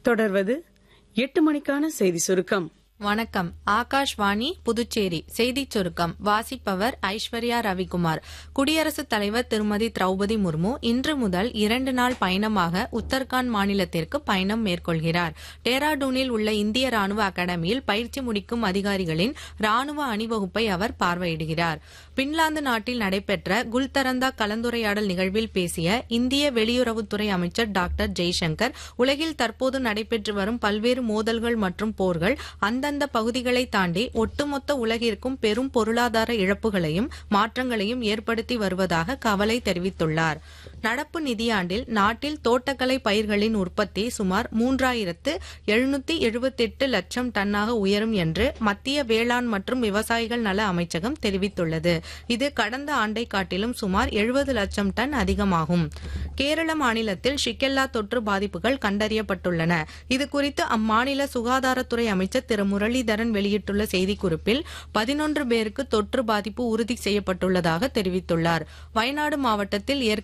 தொடர்வது எட்டு மணிக்கான செய்தி சுருக்கம் வணக்கம் ஆகாஷ்வாணி புதுச்சேரி செய்திச் சுருக்கம் வாசிப்பவர் ஐஸ்வர்யா ரவிக்குமார் குடியரசுத் தலைவர் திருமதி திரௌபதி முர்மு இன்று முதல் இரண்டு நாள் பயணமாக உத்தரகாண்ட் மாநிலத்திற்கு பயணம் மேற்கொள்கிறார் டேராடூனில் உள்ள இந்திய ராணுவ அகாடமியில் பயிற்சி முடிக்கும் அதிகாரிகளின் ராணுவ அணிவகுப்பை அவர் பார்வையிடுகிறார் பின்லாந்து நாட்டில் நடைபெற்ற குல்தரந்தா கலந்துரையாடல் நிகழ்வில் பேசிய இந்திய வெளியுறவுத்துறை அமைச்சர் டாக்டர் ஜெய்சங்கர் உலகில் தற்போது நடைபெற்று வரும் பல்வேறு மோதல்கள் மற்றும் போர்கள் அந்தந்த பகுதிகளை தாண்டி ஒட்டுமொத்த உலகிற்கும் பெரும் பொருளாதார இழப்புகளையும் மாற்றங்களையும் ஏற்படுத்தி வருவதாக கவலை தெரிவித்துள்ளார் நடப்பு நிதியாண்டில் நாட்டில் தோட்டக்கலை பயிர்களின் உற்பத்தி சுமார் மூன்றாயிரத்து எழுநூத்தி எழுபத்தெட்டு லட்சம் டன்னாக உயரும் என்று மத்திய வேளாண் மற்றும் விவசாயிகள் நல அமைச்சகம் தெரிவித்துள்ளது இது கடந்த ஆண்டை காட்டிலும் சுமார் எழுபது லட்சம் டன் அதிகமாகும் கேரள மாநிலத்தில் ஷிகெல்லா தொற்று பாதிப்புகள் கண்டறியப்பட்டுள்ளன இதுகுறித்து அம்மாநில சுகாதாரத்துறை அமைச்சர் திரு முரளிதரன் வெளியிட்டுள்ள செய்திக்குறிப்பில் பதினொன்று பேருக்கு தொற்று பாதிப்பு உறுதி செய்யப்பட்டுள்ளதாக தெரிவித்துள்ளார் வயநாடு மாவட்டத்தில்